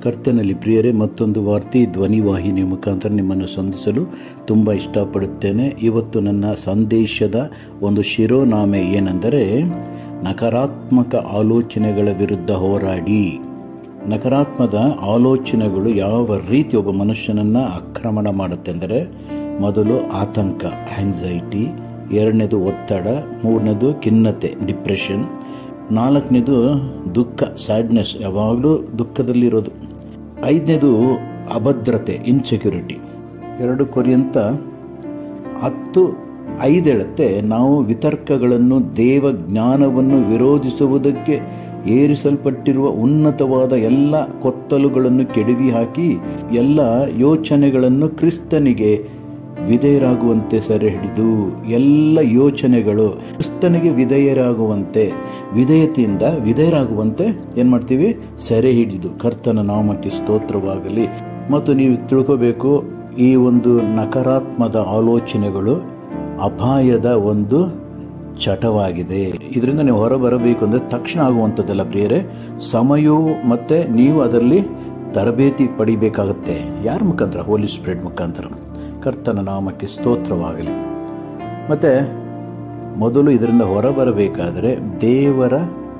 ಕರ್ತನಲ್ಲಿ ಪ್ರಿಯರೇ ಮತ್ತೊಂದು ವಾರ್ತೆ ಧ್ವನಿವಾಹಿನಿಯ ಮುಖಾಂತರ ನಿಮ್ಮನ್ನು ಸಂಧಿಸಲು ತುಂಬ ಇಷ್ಟಪಡುತ್ತೇನೆ ಇವತ್ತು ನನ್ನ ಸಂದೇಶದ ಒಂದು ಶಿರೋನಾಮೆ ಏನೆಂದರೆ ನಕಾರಾತ್ಮಕ ಆಲೋಚನೆಗಳ ವಿರುದ್ಧ ಹೋರಾಡಿ ನಕಾರಾತ್ಮಕ ಆಲೋಚನೆಗಳು ಯಾವ ರೀತಿ ಒಬ್ಬ ಮನುಷ್ಯನನ್ನು ಆಕ್ರಮಣ ಮಾಡುತ್ತೆಂದರೆ ಮೊದಲು ಆತಂಕ ಆಂಗ್ಸೈಟಿ ಎರಡನೇದು ಒತ್ತಡ ಮೂರನೇದು ಖಿನ್ನತೆ ಡಿಪ್ರೆಷನ್ ನಾಲ್ಕನೇದು ದುಃಖ ಸ್ಯಾಡ್ನೆಸ್ ಯಾವಾಗಲೂ ದುಃಖದಲ್ಲಿರೋದು ಐದನೇದು ಅಭದ್ರತೆ ಇನ್ಸೆಕ್ಯೂರಿಟಿ ಎರಡು ಕೊರಿಯಂತ ಹತ್ತು ಐದು ಹೇಳುತ್ತೆ ನಾವು ವಿತರ್ಕಗಳನ್ನು ದೇವ ಜ್ಞಾನವನ್ನು ವಿರೋಧಿಸುವುದಕ್ಕೆ ಏರಿಸಲ್ಪಟ್ಟಿರುವ ಉನ್ನತವಾದ ಎಲ್ಲ ಕೊತ್ತಲುಗಳನ್ನು ಕೆಡವಿ ಹಾಕಿ ಎಲ್ಲ ಯೋಚನೆಗಳನ್ನು ಕ್ರಿಸ್ತನಿಗೆ ವಿಧೇಯರಾಗುವಂತೆ ಸೆರೆ ಹಿಡಿದು ಎಲ್ಲ ಯೋಚನೆಗಳು ಕ್ರಿಸ್ತನಿಗೆ ವಿಧೇಯರಾಗುವಂತೆ ವಿಧೇಯತೆಯಿಂದ ವಿಧೇಯರಾಗುವಂತೆ ಏನು ಮಾಡ್ತೀವಿ ಸೆರೆ ಹಿಡಿದು ಕರ್ತನ ನಾಮಕ್ಕೆ ಸ್ತೋತ್ರವಾಗಲಿ ಮತ್ತು ನೀವು ತಿಳ್ಕೋಬೇಕು ಈ ಒಂದು ನಕಾರಾತ್ಮಕ ಆಲೋಚನೆಗಳು ಅಪಾಯದ ಒಂದು ಚಟವಾಗಿದೆ ಇದರಿಂದ ನೀವು ಹೊರಬರಬೇಕು ಅಂದರೆ ತಕ್ಷಣ ಆಗುವಂಥದ್ದಲ್ಲ ಪ್ರಿಯರೇ ಸಮಯವು ಮತ್ತೆ ನೀವು ಅದರಲ್ಲಿ ತರಬೇತಿ ಪಡಿಬೇಕಾಗುತ್ತೆ ಯಾರ ಮುಖಾಂತರ ಹೋಲಿ ಸ್ಪ್ರೆಡ್ ಮುಖಾಂತರ ಕರ್ತನ ನಾಮಕ್ಕೆ ಸ್ತೋತ್ರವಾಗಲಿ ಮತ್ತು ಮೊದಲು ಇದರಿಂದ ಹೊರಬರಬೇಕಾದರೆ ದೇವರ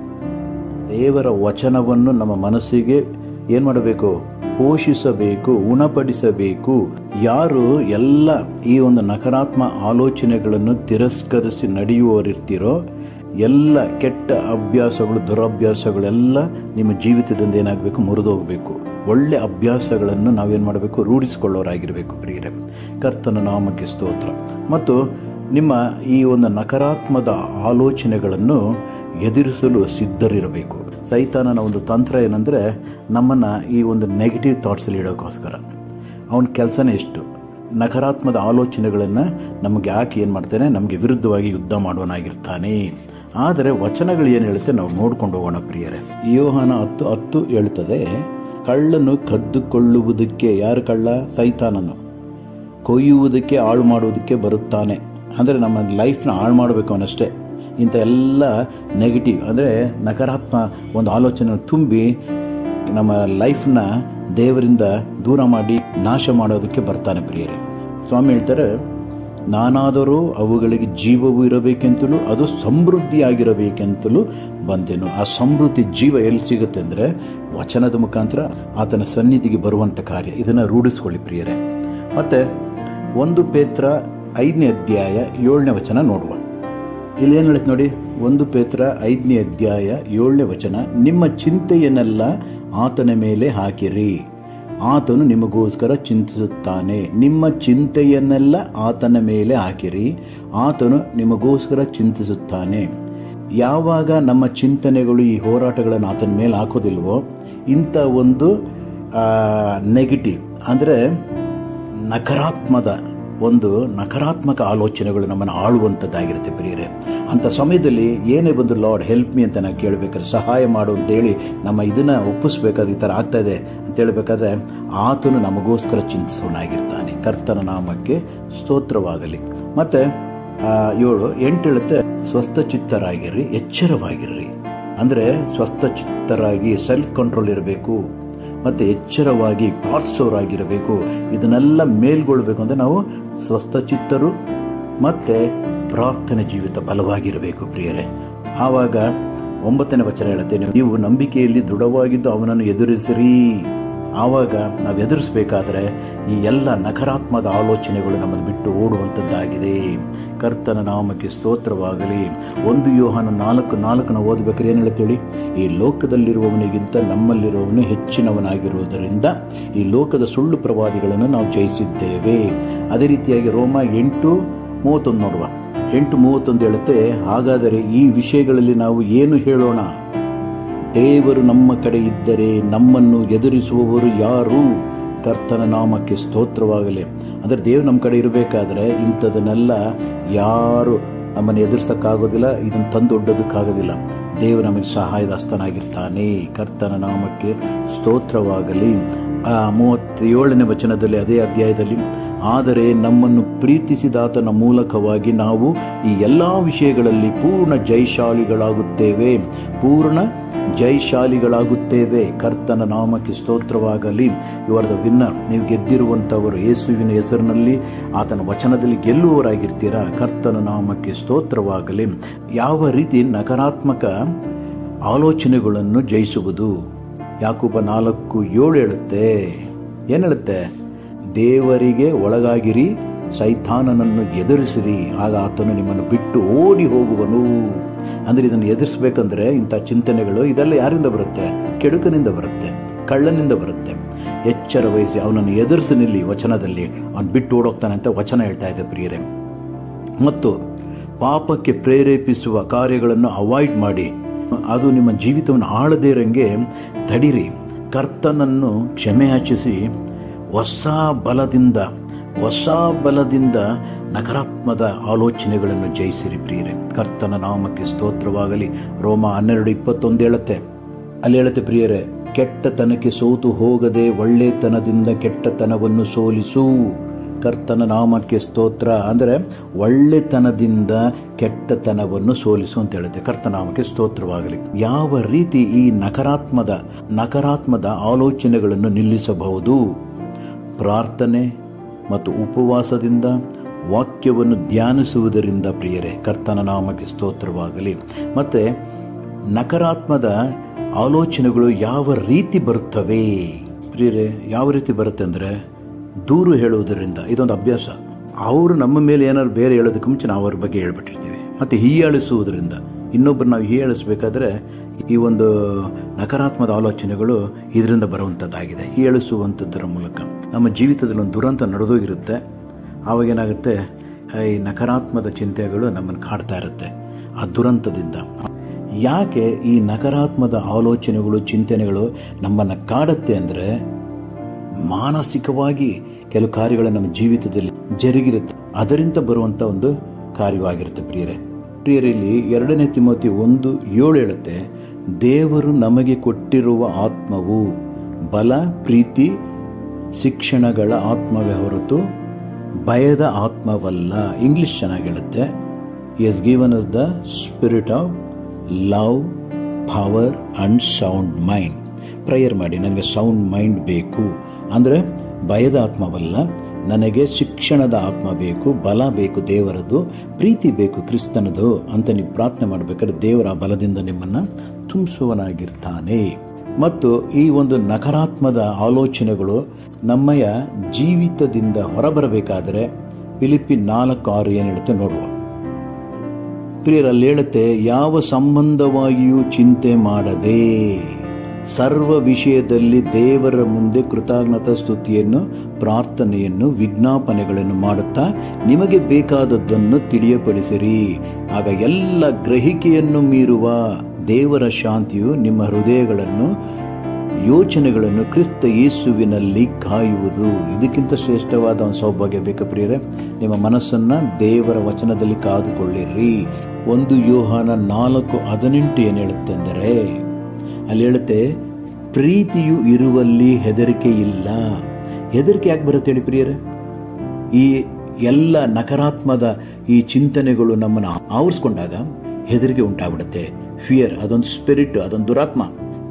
ದೇವರ ವಚನವನ್ನು ನಮ್ಮ ಮನಸ್ಸಿಗೆ ಏನು ಮಾಡಬೇಕು ಪೋಷಿಸಬೇಕು ಉಣಪಡಿಸಬೇಕು ಯಾರು ಎಲ್ಲ ಈ ಒಂದು ನಕಾರಾತ್ಮ ಆಲೋಚನೆಗಳನ್ನು ತಿರಸ್ಕರಿಸಿ ನಡೆಯುವವರಿರ್ತೀರೋ ಎಲ್ಲ ಕೆಟ್ಟ ಅಭ್ಯಾಸಗಳು ದುರಭ್ಯಾಸಗಳೆಲ್ಲ ನಿಮ್ಮ ಜೀವಿತದಿಂದ ಏನಾಗಬೇಕು ಮುರಿದೋಗಬೇಕು ಒಳ್ಳೆ ಅಭ್ಯಾಸಗಳನ್ನು ನಾವೇನು ಮಾಡಬೇಕು ರೂಢಿಸಿಕೊಳ್ಳೋರಾಗಿರಬೇಕು ಪ್ರಿಯರೇ ಕರ್ತನ ನಾಮಕ್ಕೆ ಸ್ತೋತ್ರ ಮತ್ತು ನಿಮ್ಮ ಈ ಒಂದು ನಕಾರಾತ್ಮಕ ಆಲೋಚನೆಗಳನ್ನು ಎದುರಿಸಲು ಸಿದ್ಧರಿರಬೇಕು ಸೈತಾನನ ಒಂದು ತಂತ್ರ ಏನಂದರೆ ನಮ್ಮನ್ನು ಈ ಒಂದು ನೆಗೆಟಿವ್ ಥಾಟ್ಸಲ್ಲಿ ಇಡೋಕ್ಕೋಸ್ಕರ ಅವನ ಕೆಲಸನೇ ಎಷ್ಟು ನಕಾರಾತ್ಮಕ ಆಲೋಚನೆಗಳನ್ನು ನಮಗೆ ಯಾಕೆ ಏನು ಮಾಡ್ತಾನೆ ನಮಗೆ ವಿರುದ್ಧವಾಗಿ ಯುದ್ಧ ಮಾಡುವನಾಗಿರ್ತಾನೆ ಆದರೆ ವಚನಗಳು ಏನು ಹೇಳುತ್ತೆ ನಾವು ನೋಡ್ಕೊಂಡು ಹೋಗೋಣ ಪ್ರಿಯರೇ ಯೋಹನ ಹತ್ತು ಹತ್ತು ಹೇಳ್ತದೆ ಕಳ್ಳನು ಕದ್ದುಕೊಳ್ಳುವುದಕ್ಕೆ ಯಾರು ಕಳ್ಳ ಸೈತಾನನು ಕೊಯ್ಯುವುದಕ್ಕೆ ಹಾಳು ಮಾಡುವುದಕ್ಕೆ ಬರುತ್ತಾನೆ ಅಂದರೆ ನಮ್ಮ ಲೈಫ್ನ ಹಾಳು ಮಾಡಬೇಕು ಅವನಷ್ಟೇ ಇಂಥ ಎಲ್ಲ ನೆಗೆಟಿವ್ ಅಂದರೆ ನಕಾರಾತ್ಮ ಒಂದು ಆಲೋಚನೆ ತುಂಬಿ ನಮ್ಮ ಲೈಫ್ನ ದೇವರಿಂದ ದೂರ ಮಾಡಿ ನಾಶ ಮಾಡೋದಕ್ಕೆ ಬರ್ತಾನೆ ಪ್ರಿಯರೇ ಸ್ವಾಮಿ ಹೇಳ್ತಾರೆ ನಾನಾದರೂ ಅವುಗಳಿಗೆ ಜೀವವು ಇರಬೇಕೆಂತಲೂ ಅದು ಸಮೃದ್ಧಿಯಾಗಿರಬೇಕೆಂತಲೂ ಬಂದೆನು ಆ ಸಮೃದ್ಧಿ ಜೀವ ಎಲ್ಲಿ ಸಿಗುತ್ತೆ ಅಂದರೆ ವಚನದ ಮುಖಾಂತರ ಆತನ ಸನ್ನಿಧಿಗೆ ಬರುವಂಥ ಕಾರ್ಯ ಇದನ್ನು ರೂಢಿಸ್ಕೊಳ್ಳಿ ಪ್ರಿಯರೇ ಮತ್ತು ಒಂದು ಪೇತ್ರ ಐದನೇ ಅಧ್ಯಾಯ ಏಳನೇ ವಚನ ನೋಡುವ ಇಲ್ಲಿ ಏನು ಹೇಳುತ್ತೆ ನೋಡಿ ಒಂದು ಪೇತ್ರ ಐದನೇ ಅಧ್ಯಾಯ ಏಳನೇ ವಚನ ನಿಮ್ಮ ಚಿಂತೆಯನ್ನೆಲ್ಲ ಆತನ ಮೇಲೆ ಹಾಕಿರಿ ಆತನು ನಿಮಗೋಸ್ಕರ ಚಿಂತಿಸುತ್ತಾನೆ ನಿಮ್ಮ ಚಿಂತೆಯನ್ನೆಲ್ಲ ಆತನ ಮೇಲೆ ಹಾಕಿರಿ ಆತನು ನಿಮಗೋಸ್ಕರ ಚಿಂತಿಸುತ್ತಾನೆ ಯಾವಾಗ ನಮ್ಮ ಚಿಂತನೆಗಳು ಈ ಹೋರಾಟಗಳನ್ನು ಆತನ ಮೇಲೆ ಹಾಕೋದಿಲ್ವೋ ಇಂಥ ಒಂದು ನೆಗೆಟಿವ್ ಅಂದರೆ ನಕಾರಾತ್ಮದ ಒಂದು ನಕಾರಾತ್ಮಕ ಆಲೋಚನೆಗಳು ನಮ್ಮನ್ನು ಆಳುವಂಥದ್ದಾಗಿರುತ್ತೆ ಪ್ರಿಯರೇ ಅಂಥ ಸಮಯದಲ್ಲಿ ಏನೇ ಬಂದು ಲಾರ್ಡ್ ಹೆಲ್ಪ್ ಮೀ ಅಂತ ನಾವು ಕೇಳಬೇಕಾದ್ರೆ ಸಹಾಯ ಮಾಡು ಅಂತೇಳಿ ನಮ್ಮ ಇದನ್ನು ಒಪ್ಪಿಸ್ಬೇಕಾದ್ರೆ ಈ ಥರ ಆಗ್ತಾ ಇದೆ ಅಂತ ಹೇಳಬೇಕಾದ್ರೆ ಆತನು ನಮಗೋಸ್ಕರ ಚಿಂತಿಸೋನಾಗಿರ್ತಾನೆ ಕರ್ತನ ನಾಮಕ್ಕೆ ಸ್ತೋತ್ರವಾಗಲಿ ಮತ್ತು ಏಳು ಎಂಟು ಹೇಳುತ್ತೆ ಸ್ವಸ್ಥ ಚಿತ್ತರಾಗಿರ್ರಿ ಎಚ್ಚರವಾಗಿರ್ರಿ ಅಂದರೆ ಸ್ವಸ್ಥ ಚಿತ್ತರಾಗಿ ಸೆಲ್ಫ್ ಕಂಟ್ರೋಲ್ ಇರಬೇಕು ಮತ್ತು ಎಚ್ಚರವಾಗಿ ಪ್ರಾರ್ಥಿಸೋರಾಗಿರಬೇಕು ಇದನ್ನೆಲ್ಲ ಮೇಲ್ಗೊಳ್ಬೇಕು ಅಂದರೆ ನಾವು ಸ್ವಸ್ಥಚಿತ್ತರು ಮತ್ತು ಪ್ರಾರ್ಥನೆ ಜೀವಿತ ಬಲವಾಗಿರಬೇಕು ಪ್ರಿಯರೇ ಆವಾಗ ಒಂಬತ್ತನೇ ವಚನ ಹೇಳುತ್ತೆ ನೀವು ನಂಬಿಕೆಯಲ್ಲಿ ದೃಢವಾಗಿದ್ದು ಅವನನ್ನು ಎದುರಿಸಿರಿ ಆವಾಗ ನಾವು ಎದುರಿಸಬೇಕಾದ್ರೆ ಈ ಎಲ್ಲ ನಕಾರಾತ್ಮಕ ಆಲೋಚನೆಗಳು ನಮ್ಮನ್ನು ಬಿಟ್ಟು ಓಡುವಂಥದ್ದಾಗಿದೆ ಕರ್ತನ ನಾಮಕ್ಕೆ ಸ್ತೋತ್ರವಾಗಲಿ ಒಂದು ಯೋಹನ ನಾಲ್ಕು ನಾಲ್ಕನ ಓದಬೇಕಾದ್ರೆ ಏನು ಹೇಳ್ತೇಳಿ ಈ ಲೋಕದಲ್ಲಿರುವವನಿಗಿಂತ ನಮ್ಮಲ್ಲಿರುವವನು ಹೆಚ್ಚಿನವನಾಗಿರುವುದರಿಂದ ಈ ಲೋಕದ ಸುಳ್ಳು ಪ್ರವಾದಿಗಳನ್ನು ನಾವು ಜಯಿಸಿದ್ದೇವೆ ಅದೇ ರೀತಿಯಾಗಿ ರೋಮ ಎಂಟು ಮೂವತ್ತೊಂದು ನೋಡುವ ಎಂಟು ಮೂವತ್ತೊಂದು ಹೇಳುತ್ತೆ ಹಾಗಾದರೆ ಈ ವಿಷಯಗಳಲ್ಲಿ ನಾವು ಏನು ಹೇಳೋಣ ದೇವರು ನಮ್ಮ ಕಡೆ ಇದ್ದರೆ ನಮ್ಮನ್ನು ಎದುರಿಸುವವರು ಯಾರು ಕರ್ತನ ನಾಮಕ್ಕೆ ಸ್ತೋತ್ರವಾಗಲಿ ಅಂದರೆ ದೇವ್ರು ನಮ್ಮ ಕಡೆ ಇರಬೇಕಾದ್ರೆ ಇಂಥದನ್ನೆಲ್ಲ ಯಾರು ನಮ್ಮನ್ನು ಎದುರಿಸೋಕ್ಕಾಗೋದಿಲ್ಲ ಇದನ್ನು ತಂದೊಡ್ಡೋದಕ್ಕಾಗೋದಿಲ್ಲ ದೇವರು ನಮಗೆ ಸಹಾಯದ ಹಸ್ತನಾಗಿರ್ತಾನೆ ಕರ್ತನ ನಾಮಕ್ಕೆ ಸ್ತೋತ್ರವಾಗಲಿ ಆ ಮೂವತ್ತೇಳನೇ ವಚನದಲ್ಲಿ ಅದೇ ಅಧ್ಯಾಯದಲ್ಲಿ ಆದರೆ ನಮ್ಮನ್ನು ಪ್ರೀತಿಸಿದಾತನ ಮೂಲಕವಾಗಿ ನಾವು ಈ ಎಲ್ಲ ವಿಷಯಗಳಲ್ಲಿ ಪೂರ್ಣ ಜಯಶಾಲಿಗಳಾಗುತ್ತೇವೆ ಪೂರ್ಣ ಜಯಶಾಲಿಗಳಾಗುತ್ತೇವೆ ಕರ್ತನ ನಾಮಕ್ಕೆ ಸ್ತೋತ್ರವಾಗಲಿ ಇವರ ದ ವಿನ್ನರ್ ನೀವು ಗೆದ್ದಿರುವಂಥವರು ಯೇಸುವಿನ ಹೆಸರಿನಲ್ಲಿ ಆತನ ವಚನದಲ್ಲಿ ಗೆಲ್ಲುವವರಾಗಿರ್ತೀರಾ ಕರ್ತನ ನಾಮಕ್ಕೆ ಸ್ತೋತ್ರವಾಗಲಿ ಯಾವ ರೀತಿ ನಕಾರಾತ್ಮಕ ಆಲೋಚನೆಗಳನ್ನು ಜಯಿಸುವುದು ಯಾಕೂಬ ನಾಲ್ಕು ಏಳು ಹೇಳುತ್ತೆ ಏನು ಹೇಳುತ್ತೆ ದೇವರಿಗೆ ಒಳಗಾಗಿರಿ ಸೈತಾನನನ್ನು ಎದುರಿಸಿರಿ ಆಗ ಆತನು ನಿಮ್ಮನ್ನು ಬಿಟ್ಟು ಓಡಿ ಹೋಗುವನು ಅಂದರೆ ಇದನ್ನು ಎದುರಿಸ್ಬೇಕಂದ್ರೆ ಇಂಥ ಚಿಂತನೆಗಳು ಇದೆಲ್ಲ ಯಾರಿಂದ ಬರುತ್ತೆ ಕೆಡುಕನಿಂದ ಬರುತ್ತೆ ಕಳ್ಳನಿಂದ ಬರುತ್ತೆ ಎಚ್ಚರ ವಹಿಸಿ ಅವನನ್ನು ಎದುರಿಸಿ ನಿಲ್ಲಿ ವಚನದಲ್ಲಿ ಅವನು ಬಿಟ್ಟು ಓಡೋಗ್ತಾನೆ ಅಂತ ವಚನ ಹೇಳ್ತಾ ಇದೆ ಪ್ರಿಯರೇ ಮತ್ತು ಪಾಪಕ್ಕೆ ಪ್ರೇರೇಪಿಸುವ ಕಾರ್ಯಗಳನ್ನು ಅವಾಯ್ಡ್ ಮಾಡಿ ಅದು ನಿಮ್ಮ ಜೀವಿತವನ್ನು ಆಳದೇ ಇರಂಗೆ ತಡಿರಿ ಕರ್ತನನ್ನು ಕ್ಷಮೆಯಾಚಿಸಿ ಹೊಸ ಬಲದಿಂದ ಹೊಸ ಬಲದಿಂದ ನಕಾರಾತ್ಮಕ ಆಲೋಚನೆಗಳನ್ನು ಜಯಿಸಿರಿ ಪ್ರಿಯರೇ ಕರ್ತನ ನಾಮಕ್ಕೆ ಸ್ತೋತ್ರವಾಗಲಿ ರೋಮ ಹನ್ನೆರಡು ಇಪ್ಪತ್ತೊಂದು ಹೇಳುತ್ತೆ ಅಲ್ಲಿ ಹೇಳುತ್ತೆ ಪ್ರಿಯರೇ ಕೆಟ್ಟತನಕ್ಕೆ ಸೋತು ಹೋಗದೆ ಒಳ್ಳೆತನದಿಂದ ಕೆಟ್ಟತನವನ್ನು ಸೋಲಿಸು ಕರ್ತನ ನಾಮಕ್ಕೆ ಸ್ತೋತ್ರ ಅಂದರೆ ಒಳ್ಳೆತನದಿಂದ ಕೆಟ್ಟತನವನ್ನು ಸೋಲಿಸು ಅಂತ ಹೇಳುತ್ತೆ ಕರ್ತನಾಮಕ್ಕೆ ಸ್ತೋತ್ರವಾಗಲಿ ಯಾವ ರೀತಿ ಈ ನಕಾರಾತ್ಮದ ನಕಾರಾತ್ಮದ ಆಲೋಚನೆಗಳನ್ನು ನಿಲ್ಲಿಸಬಹುದು ಪ್ರಾರ್ಥನೆ ಮತ್ತು ಉಪವಾಸದಿಂದ ವಾಕ್ಯವನ್ನು ಧ್ಯಾನಿಸುವುದರಿಂದ ಪ್ರಿಯರೇ ಕರ್ತನ ನಾಮಕ್ಕೆ ಸ್ತೋತ್ರವಾಗಲಿ ಮತ್ತು ನಕಾರಾತ್ಮದ ಆಲೋಚನೆಗಳು ಯಾವ ರೀತಿ ಬರುತ್ತವೆ ಪ್ರಿಯರೇ ಯಾವ ರೀತಿ ಬರುತ್ತೆ ಅಂದರೆ ದೂರು ಹೇಳುವುದರಿಂದ ಇದೊಂದು ಅಭ್ಯಾಸ ಅವರು ನಮ್ಮ ಮೇಲೆ ಏನಾದ್ರು ಬೇರೆ ಹೇಳೋದಕ್ಕೆ ಮುಂಚೆ ನಾವು ಅವ್ರ ಬಗ್ಗೆ ಹೇಳ್ಬಿಟ್ಟಿರ್ತೀವಿ ಮತ್ತು ಹೀಯಾಳಿಸುವುದರಿಂದ ಇನ್ನೊಬ್ಬರು ನಾವು ಹೀಯಾಳಿಸಬೇಕಾದ್ರೆ ಈ ಒಂದು ನಕಾರಾತ್ಮಕ ಆಲೋಚನೆಗಳು ಇದರಿಂದ ಬರುವಂಥದ್ದಾಗಿದೆ ಹೀಯಾಳಿಸುವಂಥದ್ದರ ಮೂಲಕ ನಮ್ಮ ಜೀವಿತದಲ್ಲಿ ಒಂದು ದುರಂತ ನಡೆದೋಗಿರುತ್ತೆ ಆವಾಗ ಏನಾಗುತ್ತೆ ಈ ನಕಾರಾತ್ಮಕ ಚಿಂತೆಗಳು ನಮ್ಮನ್ನು ಕಾಡ್ತಾ ಇರುತ್ತೆ ಆ ದುರಂತದಿಂದ ಯಾಕೆ ಈ ನಕಾರಾತ್ಮಕ ಆಲೋಚನೆಗಳು ಚಿಂತನೆಗಳು ನಮ್ಮನ್ನು ಕಾಡುತ್ತೆ ಅಂದರೆ ಮಾನಸಿಕವಾಗಿ ಕೆಲವು ಕಾರ್ಯಗಳು ನಮ್ಮ ಜೀವಿತದಲ್ಲಿ ಜರುಗಿರುತ್ತೆ ಅದರಿಂದ ಬರುವಂಥ ಒಂದು ಕಾರ್ಯವಾಗಿರುತ್ತೆ ಪ್ರಿಯರೇ ಪ್ರಿಯರಲ್ಲಿ ಎರಡನೇ ತಿಮೋತಿ ಒಂದು ಏಳು ಹೇಳುತ್ತೆ ದೇವರು ನಮಗೆ ಕೊಟ್ಟಿರುವ ಆತ್ಮವು ಬಲ ಪ್ರೀತಿ ಶಿಕ್ಷಣಗಳ ಆತ್ಮವೇ ಹೊರತು ಭಯದ ಆತ್ಮವಲ್ಲ ಇಂಗ್ಲಿಷ್ ಚೆನ್ನಾಗಿ ಹೇಳುತ್ತೆ as given us the spirit of love power and sound mind prayer ಮಾಡಿ ನನಗೆ ಸೌಂಡ್ ಮೈಂಡ್ ಬೇಕು ಅಂದರೆ ಭಯದ ಆತ್ಮವಲ್ಲ ನನಗೆ ಶಿಕ್ಷಣದ ಆತ್ಮ ಬೇಕು ಬಲ ಬೇಕು ದೇವರದು ಪ್ರೀತಿ ಬೇಕು ಕ್ರಿಸ್ತನದು ಅಂತ ನೀವು ಪ್ರಾರ್ಥನೆ ಮಾಡಬೇಕಾದ್ರೆ ದೇವರ ಆ ಬಲದಿಂದ ನಿಮ್ಮನ್ನು ತುಂಬಿಸುವನಾಗಿರ್ತಾನೆ ಮತ್ತು ಈ ಒಂದು ನಕಾರಾತ್ಮದ ಆಲೋಚನೆಗಳು ನಮ್ಮಯ ಜೀವಿತದಿಂದ ಹೊರಬರಬೇಕಾದರೆ ಫಿಲಿಪಿ ನಾಲ್ಕು ಆರು ಏನು ಹೇಳುತ್ತೆ ನೋಡುವ ಪ್ರಿಯರಲ್ಲಿ ಹೇಳುತ್ತೆ ಯಾವ ಸಂಬಂಧವಾಗಿಯೂ ಚಿಂತೆ ಮಾಡದೆ ಸರ್ವ ವಿಷಯದಲ್ಲಿ ದೇವರ ಮುಂದೆ ಕೃತಜ್ಞತಾ ಸ್ತುತಿಯನ್ನು ಪ್ರಾರ್ಥನೆಯನ್ನು ವಿಜ್ಞಾಪನೆಗಳನ್ನು ಮಾಡುತ್ತಾ ನಿಮಗೆ ಬೇಕಾದದ್ದನ್ನು ತಿಳಿಯಪಡಿಸಿರಿ ಆಗ ಎಲ್ಲ ಗ್ರಹಿಕೆಯನ್ನು ಮೀರುವ ದೇವರ ಶಾಂತಿಯು ನಿಮ್ಮ ಹೃದಯಗಳನ್ನು ಯೋಚನೆಗಳನ್ನು ಕ್ರಿಸ್ತ ಯೇಸುವಿನಲ್ಲಿ ಕಾಯುವುದು ಇದಕ್ಕಿಂತ ಶ್ರೇಷ್ಠವಾದ ಒಂದು ಸೌಭಾಗ್ಯ ಬೇಕಾ ಪ್ರಿಯರೇ ನಿಮ್ಮ ಮನಸ್ಸನ್ನ ದೇವರ ವಚನದಲ್ಲಿ ಕಾದುಕೊಳ್ಳಿರಿ ಒಂದು ಯೋಹಾನ ನಾಲ್ಕು ಹದಿನೆಂಟು ಏನು ಹೇಳುತ್ತೆ ಅಂದರೆ ಅಲ್ಲಿ ಹೇಳುತ್ತೆ ಪ್ರೀತಿಯು ಇರುವಲ್ಲಿ ಹೆದರಿಕೆ ಇಲ್ಲ ಹೆದರಿಕೆ ಯಾಕೆ ಬರುತ್ತೆ ಹೇಳಿ ಪ್ರಿಯರೇ ಈ ಎಲ್ಲ ನಕಾರಾತ್ಮದ ಈ ಚಿಂತನೆಗಳು ನಮ್ಮನ್ನು ಆವರಿಸ್ಕೊಂಡಾಗ ಹೆದರಿಕೆ ಉಂಟಾಗ್ಬಿಡುತ್ತೆ ಫಿಯರ್ ಅದೊಂದು ಸ್ಪಿರಿಟ್ ಅದೊಂದು ದುರಾತ್ಮ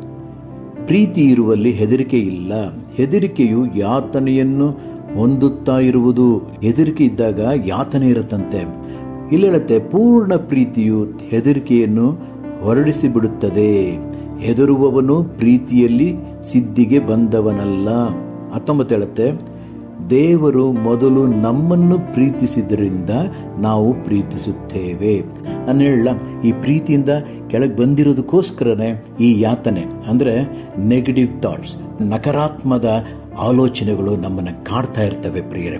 ಪ್ರೀತಿ ಇರುವಲ್ಲಿ ಹೆದರಿಕೆ ಇಲ್ಲ ಹೆದರಿಕೆಯು ಯಾತನೆಯನ್ನು ಹೊಂದುತ್ತಾ ಇರುವುದು ಹೆದರಿಕೆ ಇದ್ದಾಗ ಯಾತನೆ ಇರುತ್ತಂತೆ ಇಲ್ಲಿ ಹೇಳುತ್ತೆ ಪೂರ್ಣ ಪ್ರೀತಿಯು ಹೆದರಿಕೆಯನ್ನು ಹೊರಡಿಸಿ ಬಿಡುತ್ತದೆ ಹೆದರುವವನು ಪ್ರೀತಿಯಲ್ಲಿ ಸಿದ್ಧಿಗೆ ಬಂದವನಲ್ಲ ಹತ್ತೊಂಬತ್ತು ಹೇಳುತ್ತೆ ದೇವರು ಮೊದಲು ನಮ್ಮನ್ನು ಪ್ರೀತಿಸಿದ್ರಿಂದ ನಾವು ಪ್ರೀತಿಸುತ್ತೇವೆ ನಾನು ಹೇಳ ಈ ಪ್ರೀತಿಯಿಂದ ಕೆಳಗೆ ಬಂದಿರೋದಕ್ಕೋಸ್ಕರನೇ ಈ ಯಾತನೆ ಅಂದರೆ ನೆಗೆಟಿವ್ ಥಾಟ್ಸ್ ನಕಾರಾತ್ಮದ ಆಲೋಚನೆಗಳು ನಮ್ಮನ್ನು ಕಾಡ್ತಾ ಇರ್ತವೆ ಪ್ರಿಯರೇ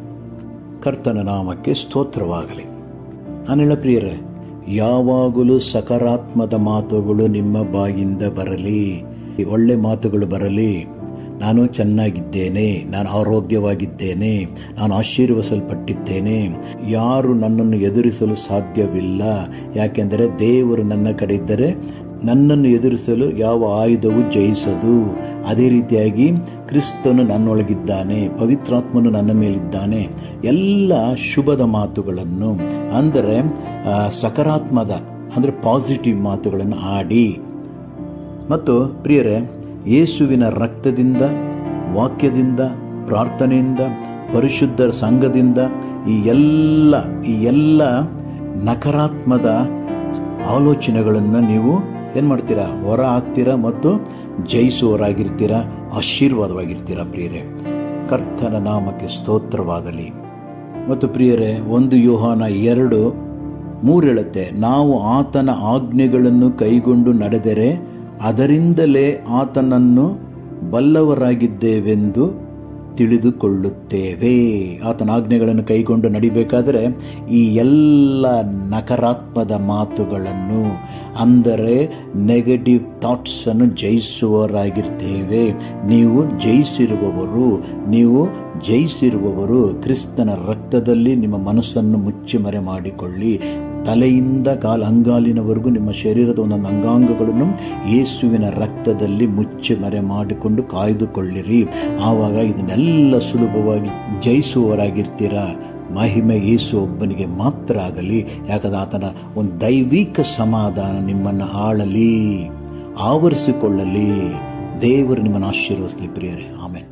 ಕರ್ತನ ನಾಮಕ್ಕೆ ಸ್ತೋತ್ರವಾಗಲಿ ನಾನು ಹೇಳ ಪ್ರಿಯರೇ ಯಾವಾಗಲೂ ಸಕಾರಾತ್ಮದ ಮಾತುಗಳು ನಿಮ್ಮ ಬಾಯಿಂದ ಬರಲಿ ಒಳ್ಳೆ ಮಾತುಗಳು ಬರಲಿ ನಾನು ಚೆನ್ನಾಗಿದ್ದೇನೆ ನಾನು ಆರೋಗ್ಯವಾಗಿದ್ದೇನೆ ನಾನು ಆಶೀರ್ವಸಲ್ಪಟ್ಟಿದ್ದೇನೆ ಯಾರು ನನ್ನನ್ನು ಎದುರಿಸಲು ಸಾಧ್ಯವಿಲ್ಲ ಯಾಕೆಂದರೆ ದೇವರು ನನ್ನ ಕಡೆ ಇದ್ದರೆ ನನ್ನನ್ನು ಎದುರಿಸಲು ಯಾವ ಆಯುಧವು ಜಯಿಸದು ಅದೇ ರೀತಿಯಾಗಿ ಕ್ರಿಸ್ತನು ನನ್ನೊಳಗಿದ್ದಾನೆ ಪವಿತ್ರಾತ್ಮನು ನನ್ನ ಮೇಲಿದ್ದಾನೆ ಎಲ್ಲ ಶುಭದ ಮಾತುಗಳನ್ನು ಅಂದರೆ ಆ, ಸಕಾರಾತ್ಮದ ಅಂದರೆ ಪಾಸಿಟಿವ್ ಮಾತುಗಳನ್ನು ಆಡಿ ಮತ್ತು ಪ್ರಿಯರೇ ಯೇಸುವಿನ ರಕ್ತದಿಂದ ವಾಕ್ಯದಿಂದ ಪ್ರಾರ್ಥನೆಯಿಂದ ಪರಿಶುದ್ಧರ ಸಂಘದಿಂದ ಈ ಎಲ್ಲ ಈ ಎಲ್ಲ ನಕಾರಾತ್ಮದ ಆಲೋಚನೆಗಳನ್ನು ನೀವು ಏನು ಮಾಡ್ತೀರಾ ಹೊರ ಹಾಕ್ತೀರಾ ಮತ್ತು ಜಯಿಸುವವರಾಗಿರ್ತೀರಾ ಆಶೀರ್ವಾದವಾಗಿರ್ತೀರಾ ಪ್ರಿಯರೇ ಕರ್ತನ ನಾಮಕ್ಕೆ ಸ್ತೋತ್ರವಾಗಲಿ ಮತ್ತು ಪ್ರಿಯರೇ ಒಂದು ಯೋಹಾನ ಎರಡು ಮೂರು ಹೇಳುತ್ತೆ ನಾವು ಆತನ ಆಜ್ಞೆಗಳನ್ನು ಕೈಗೊಂಡು ನಡೆದರೆ ಅದರಿಂದಲೇ ಆತನನ್ನು ಬಲ್ಲವರಾಗಿದ್ದೇವೆಂದು ತಿಳಿದುಕೊಳ್ಳುತ್ತೇವೆ ಆತನ ಆಜ್ಞೆಗಳನ್ನು ಕೈಗೊಂಡು ನಡಿಬೇಕಾದರೆ ಈ ಎಲ್ಲ ನಕಾರಾತ್ಮದ ಮಾತುಗಳನ್ನು ಅಂದರೆ ನೆಗೆಟಿವ್ ಥಾಟ್ಸನ್ನು ಜಯಿಸುವವರಾಗಿರ್ತೇವೆ ನೀವು ಜಯಿಸಿರುವವರು ನೀವು ಜಯಿಸಿರುವವರು ಕ್ರಿಸ್ತನ ರಕ್ತದಲ್ಲಿ ನಿಮ್ಮ ಮನಸ್ಸನ್ನು ಮುಚ್ಚಿ ಮಾಡಿಕೊಳ್ಳಿ ತಲೆಯಿಂದ ಕಾಲ ಅಂಗಾಲಿನವರೆಗೂ ನಿಮ್ಮ ಶರೀರದ ಒಂದೊಂದು ಅಂಗಾಂಗಗಳನ್ನು ಯೇಸುವಿನ ರಕ್ತದಲ್ಲಿ ಮುಚ್ಚಿ ಮರೆ ಮಾಡಿಕೊಂಡು ಕಾಯ್ದುಕೊಳ್ಳಿರಿ ಆವಾಗ ಇದನ್ನೆಲ್ಲ ಸುಲಭವಾಗಿ ಜಯಿಸುವವರಾಗಿರ್ತೀರಾ ಮಹಿಮೆ ಯೇಸು ಒಬ್ಬನಿಗೆ ಮಾತ್ರ ಆಗಲಿ ಯಾಕಂದ್ರೆ ಆತನ ಒಂದು ದೈವಿಕ ಸಮಾಧಾನ ನಿಮ್ಮನ್ನು ಆಳಲಿ ಆವರಿಸಿಕೊಳ್ಳಲಿ ದೇವರು ನಿಮ್ಮನ್ನು ಆಶೀರ್ವದಿಸಲಿ ಪ್ರಿಯರೇ ಆಮೇಲೆ